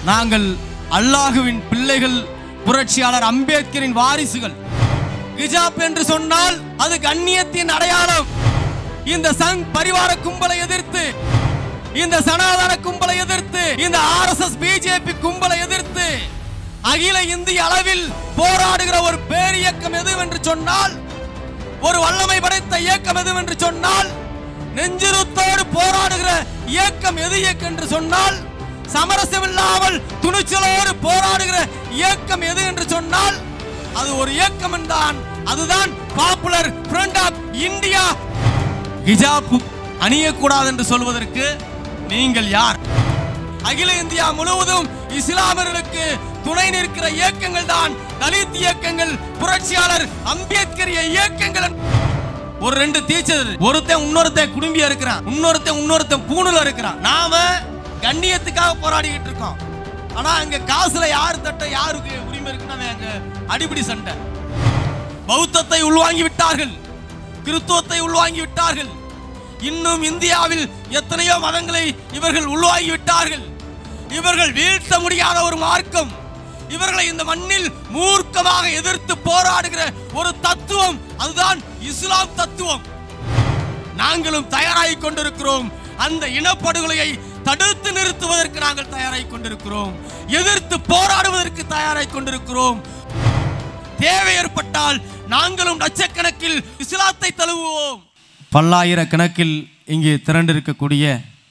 நாங்கள் அல்லாஹுவின் பிள்ளைகள் புரட்சியாளர் அம்பேத்கரின் வாரிசுகள் ஹிஜாப் என்று சொன்னால் அது கண்ணியத்தின் அடையாளம் இந்த சங் பரிவார கும்பலை எதிர்த்து இந்த சனாதன கும்பலை எதிர்த்து இந்த ஆர்எஸ்எஸ் பிஜேபி கும்பலை எதிர்த்து அகில இந்திய அளவில் போராடுகிற ஒரு பேரியக்கம் எதுவென்று சொன்னால் ஒரு வல்லமை படைத்த இயக்கம் எதுவென்று சொன்னால் நெஞ்சிருத்தோடு போராடுகிற இயக்கம் எது இயக்கம் என்று சொன்னால் சமரசமில்லாமல் துணிச்சலோடு போராடுகிற இயக்கம் எது என்று சொன்னால் அது ஒரு இயக்கம் என்றான் அதுதான் பாப்புலர் ஃப்ரண்ட் ஆஃப் இந்தியா ஹிஜாப் அணியக்கூடாது என்று சொல்வதற்கு நீங்கள் யார் அகில இந்தியா முழுவதும் இஸ்லாமியர்களுக்கு துணை நிற்கிற இயக்கங்கள் தான் தலித் இயக்கங்கள் புரட்சியாளர் அம்பேத்கரிய இயக்கங்கள் ஒரு ரெண்டு டீச்சர் ஒருத்தன் இன்னொருத்தன் குடும்பியா இருக்கிறான் இன்னொருத்தன் இன்னொருத்தன் பூணுல இருக்கிறான் நாம கண்ணியத்துக்காக போராடிக்கிட்டு இருக்கோம் ஆனா அங்க காசுல யார் தட்ட யாருக்கு உரிமை இருக்குன்னு அங்க அடிப்படி சண்டை பௌத்தத்தை உள்வாங்கி விட்டார்கள் கிறிஸ்துவத்தை உள்வாங்கி விட்டார்கள் இன்னும் இந்தியாவில் எத்தனையோ மதங்களை இவர்கள் உள்வாங்கி விட்டார்கள் இவர்கள் வீழ்த்த முடியாத ஒரு மார்க்கம் இவர்களை இந்த மண்ணில் மூர்க்கமாக எதிர்த்து போராடுகிற ஒரு தத்துவம் அதுதான் இஸ்லாம் தத்துவம் நாங்களும் தயாராகிக் கொண்டிருக்கிறோம் அந்த இனப்படுகொலையை தடுத்து நிறுத்துவதற்கு நாங்கள் தயாராகிக் கொண்டிருக்கிறோம் எதிர்த்து போராடுவதற்கு தயாராகிக் கொண்டிருக்கிறோம் தேவை ஏற்பட்டால் நாங்களும் லட்சக்கணக்கில் இஸ்லாத்தை தழுவுவோம் பல்லாயிரக்கணக்கில் இங்கே திரண்டிருக்கக்கூடிய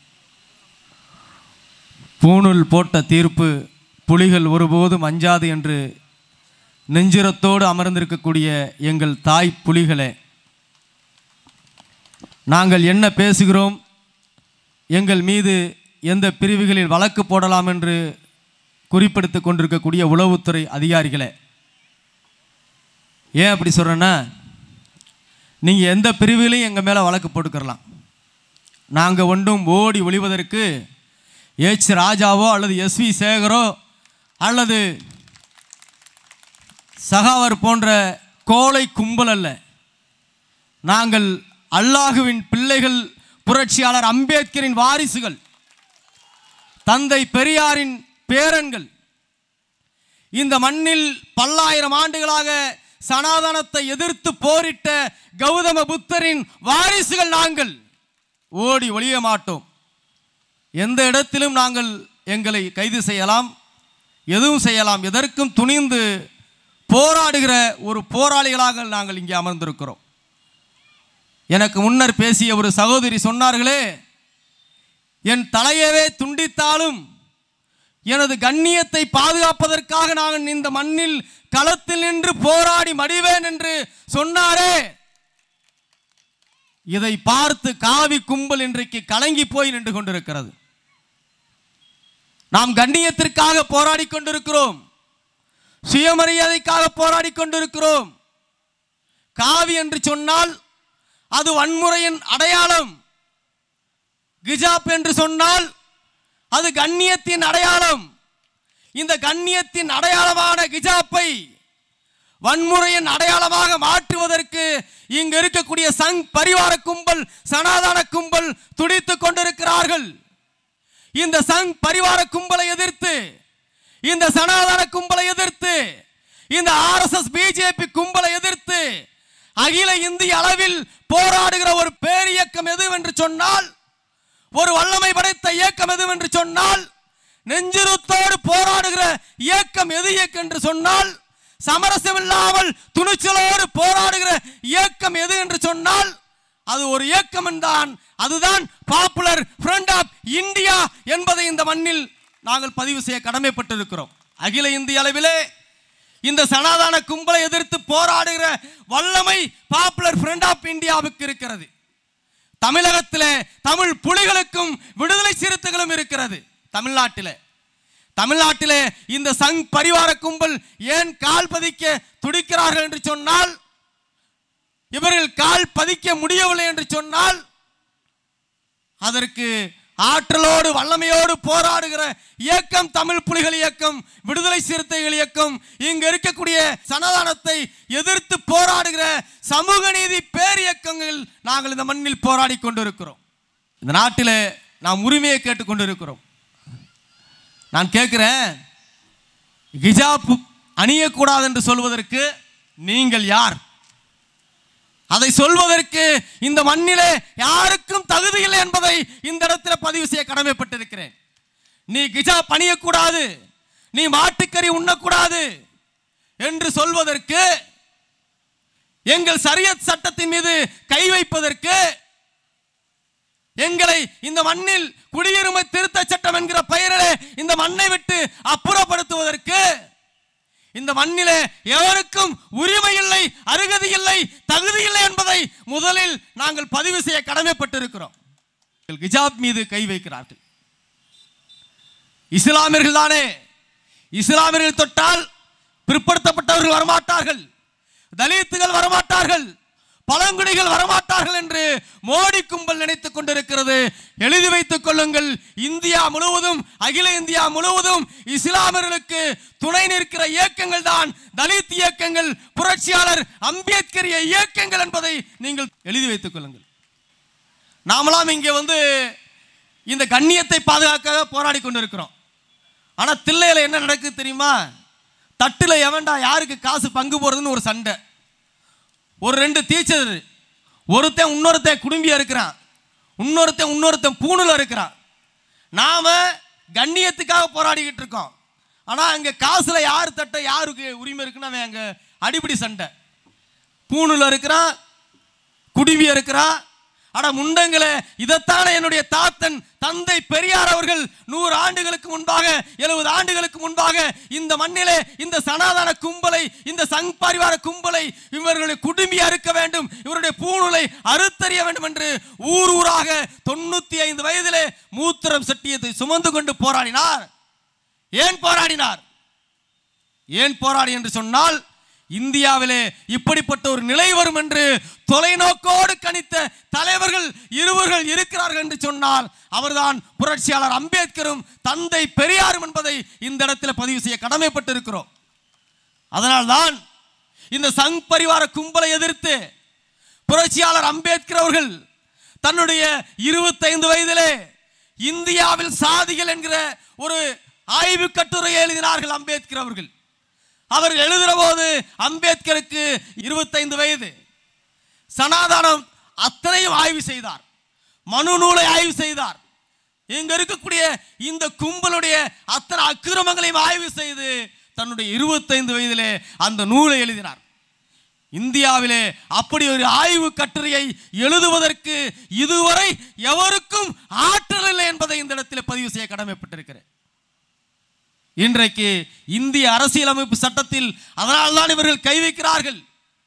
பூணுல் போட்ட தீர்ப்பு புலிகள் ஒருபோதும் அஞ்சாது என்று நெஞ்சுரத்தோடு அமர்ந்திருக்கக்கூடிய எங்கள் தாய் புலிகளே நாங்கள் என்ன பேசுகிறோம் எங்கள் மீது எந்த பிரிவுகளில் வழக்கு போடலாம் என்று குறிப்பிடுத்துக் கொண்டிருக்கக்கூடிய உளவுத்துறை அதிகாரிகளே ஏன் அப்படி சொல்கிறேன்னா நீங்கள் எந்த பிரிவிலையும் எங்கள் மேலே வழக்கு போட்டுக்கிறலாம் நாங்கள் ஒன்றும் ஓடி ஒளிவதற்கு எச் ராஜாவோ அல்லது எஸ்வி சேகரோ அல்லது சகாவர் போன்ற கோலை கும்பல் அல்ல நாங்கள் அல்லாஹுவின் பிள்ளைகள் புரட்சியாளர் அம்பேத்கரின் வாரிசுகள் தந்தை பெரியாரின் பேரன்கள் இந்த மண்ணில் பல்லாயிரம் ஆண்டுகளாக சனாதனத்தை எதிர்த்து போரிட்ட கௌதம புத்தரின் வாரிசுகள் நாங்கள் ஓடி ஒளிய மாட்டோம் எந்த இடத்திலும் நாங்கள் எங்களை கைது செய்யலாம் எதுவும் செய்யலாம் எதற்கும் துணிந்து போராடுகிற ஒரு போராளிகளாக நாங்கள் இங்கே அமர்ந்திருக்கிறோம் எனக்கு முன்னர் பேசிய ஒரு சகோதரி சொன்னார்களே என் தலையவே துண்டித்தாலும் எனது கண்ணியத்தை பாதுகாப்பதற்காக நான் இந்த மண்ணில் களத்தில் நின்று போராடி மடிவேன் என்று சொன்னாரே இதை பார்த்து காவி கும்பல் இன்றைக்கு கலங்கி போய் நின்று கொண்டிருக்கிறது நாம் கண்ணியத்திற்காக போராடி கொண்டிருக்கிறோம் சுயமரியாதைக்காக போராடி கொண்டிருக்கிறோம் காவி என்று சொன்னால் அது வன்முறையின் அடையாளம் கிஜாப் என்று சொன்னால் அது கண்ணியத்தின் அடையாளம் இந்த கண்ணியத்தின் அடையாளமான கிஜாப்பை வன்முறையின் அடையாளமாக மாற்றுவதற்கு இங்கு இருக்கக்கூடிய சங் பரிவார கும்பல் சனாதன கும்பல் துடித்துக் கொண்டிருக்கிறார்கள் இந்த சங் பரிவார கும்பலை எதிர்த்து இந்த சனாதன கும்பலை எதிர்த்து இந்த ஆர்எஸ்எஸ் பிஜேபி கும்பலை எதிர்த்து அகில இந்திய அளவில் போராடுகிற ஒரு பேரியக்கம் எதுவென்று சொன்னால் ஒரு வல்லமை படைத்த இயக்கம் எதுவென்று சொன்னால் நெஞ்சிருத்தோடு போராடுகிற இயக்கம் எது இயக்கம் என்று சொன்னால் சமரசமில்லாமல் துணிச்சலோடு போராடுகிற இயக்கம் எது என்று சொன்னால் அது ஒரு இயக்கம் என்றான் அதுதான் பாப்புலர் ஃப்ரண்ட் ஆஃப் இந்தியா என்பதை இந்த மண்ணில் நாங்கள் பதிவு செய்ய கடமைப்பட்டிருக்கிறோம் அகில இந்திய அளவிலே இந்த சனாதன கும்பலை எதிர்த்து போராடுகிற வல்லமை பாப்புலர் ஃப்ரண்ட் ஆஃப் இந்தியாவுக்கு இருக்கிறது தமிழகத்திலே தமிழ் புலிகளுக்கும் விடுதலை சிறுத்தைகளும் இருக்கிறது தமிழ்நாட்டிலே தமிழ்நாட்டிலே இந்த சங் பரிவார கும்பல் ஏன் கால் பதிக்க துடிக்கிறார்கள் என்று சொன்னால் இவர்கள் கால் பதிக்க முடியவில்லை என்று சொன்னால் அதற்கு ஆற்றலோடு வல்லமையோடு போராடுகிற இயக்கம் தமிழ் புலிகள் இயக்கம் விடுதலை சிறுத்தைகள் இயக்கம் இங்கு இருக்கக்கூடிய சனாதானத்தை எதிர்த்து போராடுகிற சமூக நீதி பேரியக்கங்கள் நாங்கள் இந்த மண்ணில் போராடி கொண்டிருக்கிறோம் இந்த நாட்டிலே நாம் உரிமையை கேட்டுக்கொண்டிருக்கிறோம் நான் கேட்கிறேன் ஹிஜாப் அணியக்கூடாது என்று சொல்வதற்கு நீங்கள் யார் அதை சொல்வதற்கு இந்த மண்ணிலே யாருக்கும் தகுதி இல்லை என்பதை இந்த இடத்துல பதிவு செய்ய கடமைப்பட்டிருக்கிறேன் நீ கிஜாப் அணியக்கூடாது நீ மாட்டுக்கறி உண்ணக்கூடாது என்று சொல்வதற்கு எங்கள் சரியத் சட்டத்தின் மீது கை வைப்பதற்கு எங்களை இந்த மண்ணில் குடியுரிமை திருத்த சட்டம் என்கிற பெயரிலே இந்த மண்ணை விட்டு அப்புறப்படுத்துவதற்கு இந்த மண்ணிலே எவருக்கும் உரிமை இல்லை அருகதி இல்லை தகுதி இல்லை என்பதை முதலில் நாங்கள் பதிவு செய்ய கடமைப்பட்டிருக்கிறோம் கிஜாப் மீது கை வைக்கிறார்கள் இஸ்லாமியர்கள் தானே இஸ்லாமியர்கள் தொட்டால் பிற்படுத்தப்பட்டவர்கள் வரமாட்டார்கள் தலித்துகள் வரமாட்டார்கள் பழங்குடிகள் வரமாட்டார்கள் என்று மோடி கும்பல் நினைத்துக் கொண்டிருக்கிறது எழுதி வைத்துக் கொள்ளுங்கள் இந்தியா முழுவதும் அகில இந்தியா முழுவதும் இஸ்லாமியர்களுக்கு துணை நிற்கிற இயக்கங்கள் தான் தலித் இயக்கங்கள் புரட்சியாளர் அம்பேத்கரிய இயக்கங்கள் என்பதை நீங்கள் எழுதி வைத்துக் கொள்ளுங்கள் நாமெல்லாம் இங்கே வந்து இந்த கண்ணியத்தை பாதுகாக்க போராடி கொண்டிருக்கிறோம் ஆனால் தில்லையில் என்ன நடக்குது தெரியுமா தட்டில் எவன்டா யாருக்கு காசு பங்கு போடுறதுன்னு ஒரு சண்டை ஒரு ரெண்டு டீச்சர் ஒருத்தன் இன்னொருத்தன் குடும்பியா இருக்கிறான் இன்னொருத்தன் இன்னொருத்தன் பூணில் இருக்கிறான் நாம கண்ணியத்துக்காக போராடிக்கிட்டு இருக்கோம் ஆனால் அங்கே காசில் யார் தட்ட யாருக்கு உரிமை இருக்குன்னு அவன் அங்கே அடிப்படி சண்டை பூணில் இருக்கிறான் குடும்பியா இருக்கிறான் அட முண்டங்களே இதைத்தானே என்னுடைய தாத்தன் தந்தை பெரியார் அவர்கள் நூறு ஆண்டுகளுக்கு முன்பாக எழுபது ஆண்டுகளுக்கு முன்பாக இந்த மண்ணிலே இந்த சனாதன கும்பலை இந்த சங் பரிவார கும்பலை இவர்களுடைய குடும்பி அறுக்க வேண்டும் இவருடைய பூணுலை அறுத்தறிய வேண்டும் என்று ஊர் ஊராக தொண்ணூத்தி ஐந்து வயதிலே மூத்திரம் சட்டியத்தை சுமந்து கொண்டு போராடினார் ஏன் போராடினார் ஏன் போராடி என்று சொன்னால் இந்தியாவிலே இப்படிப்பட்ட ஒரு நிலை வரும் என்று தொலைநோக்கோடு கணித்த தலைவர்கள் இருவர்கள் இருக்கிறார்கள் என்று சொன்னால் அவர்தான் புரட்சியாளர் அம்பேத்கரும் தந்தை பெரியாரும் என்பதை இந்த இடத்துல பதிவு செய்ய கடமைப்பட்டிருக்கிறோம் அதனால்தான் இந்த சங் பரிவார கும்பலை எதிர்த்து புரட்சியாளர் அம்பேத்கர் அவர்கள் தன்னுடைய இருபத்தைந்து வயதிலே இந்தியாவில் சாதிகள் என்கிற ஒரு ஆய்வு கட்டுரையை எழுதினார்கள் அம்பேத்கர் அவர்கள் அவர் எழுதுகிற போது அம்பேத்கருக்கு இருபத்தைந்து வயது சனாதனம் அத்தனையும் ஆய்வு செய்தார் மனு நூலை ஆய்வு செய்தார் இங்க இருக்கக்கூடிய இந்த கும்பலுடைய அத்தனை அக்கிரமங்களையும் ஆய்வு செய்து தன்னுடைய இருபத்தைந்து வயதிலே அந்த நூலை எழுதினார் இந்தியாவிலே அப்படி ஒரு ஆய்வு கட்டுரையை எழுதுவதற்கு இதுவரை எவருக்கும் ஆற்றல் இல்லை என்பதை இந்த இடத்தில் பதிவு செய்ய கடமைப்பட்டிருக்கிறேன் இன்றைக்கு இந்திய அரசியலமைப்பு சட்டத்தில் அதனால்தான் இவர்கள் கை வைக்கிறார்கள்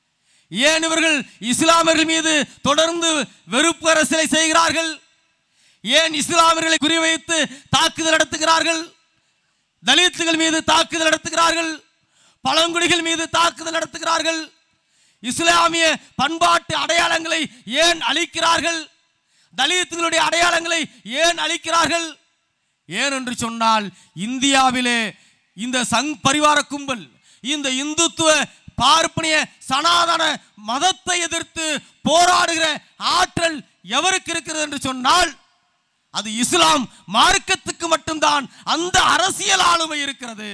ஏன் இவர்கள் இஸ்லாமியர்கள் மீது தொடர்ந்து வெறுப்பு அரசியலை செய்கிறார்கள் ஏன் இஸ்லாமியர்களை குறிவைத்து தாக்குதல் நடத்துகிறார்கள் தலித்துகள் மீது தாக்குதல் நடத்துகிறார்கள் பழங்குடிகள் மீது தாக்குதல் நடத்துகிறார்கள் இஸ்லாமிய பண்பாட்டு அடையாளங்களை ஏன் அழிக்கிறார்கள் தலித்துகளுடைய அடையாளங்களை ஏன் அழிக்கிறார்கள் ஏன் என்று சொன்னால் இந்தியாவிலே இந்த சங் பரிவார கும்பல் இந்த இந்துத்துவ பார்ப்பனிய சனாதன மதத்தை எதிர்த்து போராடுகிற ஆற்றல் எவருக்கு இருக்கிறது என்று சொன்னால் அது இஸ்லாம் மார்க்கத்துக்கு மட்டும்தான் அந்த அரசியல் ஆளுமை இருக்கிறது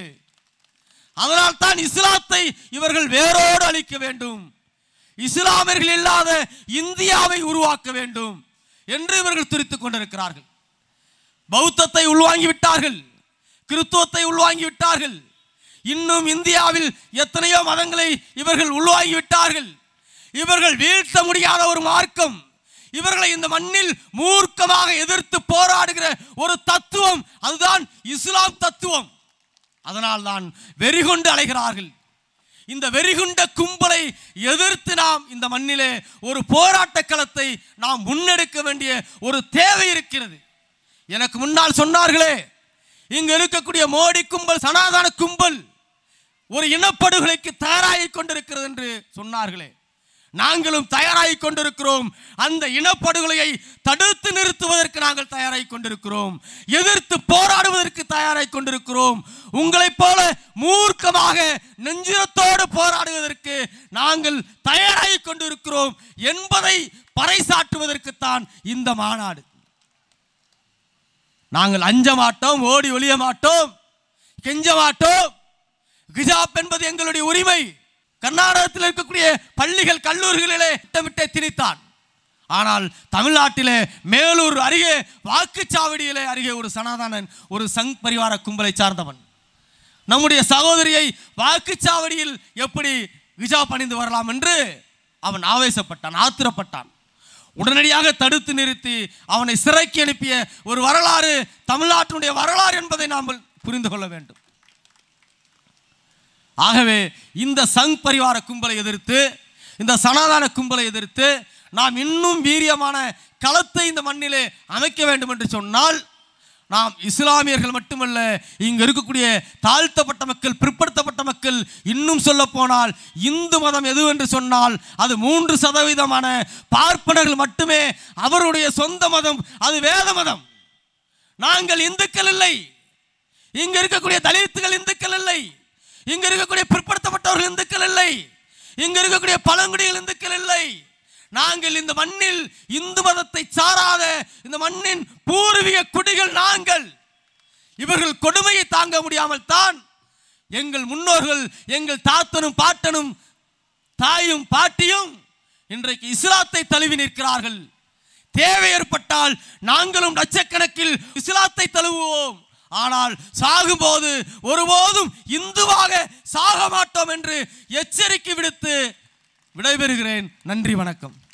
அதனால் தான் இஸ்லாத்தை இவர்கள் வேரோடு அழிக்க வேண்டும் இஸ்லாமியர்கள் இல்லாத இந்தியாவை உருவாக்க வேண்டும் என்று இவர்கள் துரித்துக் கொண்டிருக்கிறார்கள் பௌத்தத்தை உள்வாங்கி விட்டார்கள் கிறிஸ்துவத்தை உள்வாங்கி விட்டார்கள் இன்னும் இந்தியாவில் எத்தனையோ மதங்களை இவர்கள் உள்வாங்கி விட்டார்கள் இவர்கள் வீழ்த்த முடியாத ஒரு மார்க்கம் இவர்களை இந்த மண்ணில் மூர்க்கமாக எதிர்த்து போராடுகிற ஒரு தத்துவம் அதுதான் இஸ்லாம் தத்துவம் அதனால் தான் வெறிகொண்டு அலைகிறார்கள் இந்த வெறிகுண்ட கும்பலை எதிர்த்து நாம் இந்த மண்ணிலே ஒரு போராட்ட களத்தை நாம் முன்னெடுக்க வேண்டிய ஒரு தேவை இருக்கிறது எனக்கு முன்னால் சொன்னார்களே இங்க இருக்கக்கூடிய மோடி கும்பல் சனாதன கும்பல் ஒரு இனப்படுகொலைக்கு தயாராகிக் கொண்டிருக்கிறது என்று சொன்னார்களே நாங்களும் தயாராகிக் கொண்டிருக்கிறோம் அந்த இனப்படுகொலையை தடுத்து நிறுத்துவதற்கு நாங்கள் தயாராகிக் கொண்டிருக்கிறோம் எதிர்த்து போராடுவதற்கு தயாராகிக் கொண்டிருக்கிறோம் உங்களைப் போல மூர்க்கமாக நெஞ்சுரத்தோடு போராடுவதற்கு நாங்கள் தயாராகிக் கொண்டிருக்கிறோம் என்பதை பறைசாற்றுவதற்குத்தான் இந்த மாநாடு நாங்கள் அஞ்ச மாட்டோம் ஓடி ஒளிய மாட்டோம் கெஞ்ச மாட்டோம் ஹிஜாப் என்பது எங்களுடைய உரிமை கர்நாடகத்தில் இருக்கக்கூடிய பள்ளிகள் கல்லூரிகளிலே திட்டமிட்டே திணித்தான் ஆனால் தமிழ்நாட்டிலே மேலூர் அருகே வாக்குச்சாவடியிலே அருகே ஒரு சனாதனன் ஒரு சங் பரிவார கும்பலை சார்ந்தவன் நம்முடைய சகோதரியை வாக்குச்சாவடியில் எப்படி ஹிஜாப் அணிந்து வரலாம் என்று அவன் ஆவேசப்பட்டான் ஆத்திரப்பட்டான் உடனடியாக தடுத்து நிறுத்தி அவனை சிறைக்கு அனுப்பிய ஒரு வரலாறு தமிழ்நாட்டினுடைய வரலாறு என்பதை நாம் புரிந்து கொள்ள வேண்டும் ஆகவே இந்த சங் பரிவார கும்பலை எதிர்த்து இந்த சனாதன கும்பலை எதிர்த்து நாம் இன்னும் வீரியமான களத்தை இந்த மண்ணிலே அமைக்க வேண்டும் என்று சொன்னால் நாம் இஸ்லாமியர்கள் மட்டுமல்ல இங்கு இருக்கக்கூடிய தாழ்த்தப்பட்ட மக்கள் பிற்படுத்தப்பட்ட மக்கள் இன்னும் சொல்ல போனால் இந்து மதம் எது என்று சொன்னால் அது மூன்று சதவீதமான பார்ப்பனர்கள் மட்டுமே அவருடைய சொந்த மதம் அது வேத மதம் நாங்கள் இந்துக்கள் இல்லை இங்க இருக்கக்கூடிய தலித்துகள் இந்துக்கள் இல்லை இங்க இருக்கக்கூடிய பிற்படுத்தப்பட்டவர்கள் இந்துக்கள் இல்லை இங்க இருக்கக்கூடிய பழங்குடிகள் இந்துக்கள் இல்லை நாங்கள் இந்த மண்ணில் இந்து மதத்தை சாராத இந்த மண்ணின் பூர்வீக குடிகள் நாங்கள் இவர்கள் கொடுமையை தாங்க முடியாமல் தான் எங்கள் முன்னோர்கள் எங்கள் தாத்தனும் பாட்டனும் தாயும் பாட்டியும் இன்றைக்கு இஸ்லாத்தை தழுவி நிற்கிறார்கள் தேவை ஏற்பட்டால் நாங்களும் லட்சக்கணக்கில் இஸ்லாத்தை தழுவுவோம் ஆனால் சாகும்போது ஒருபோதும் இந்துவாக சாக மாட்டோம் என்று எச்சரிக்கை விடுத்து விடைபெறுகிறேன் நன்றி வணக்கம்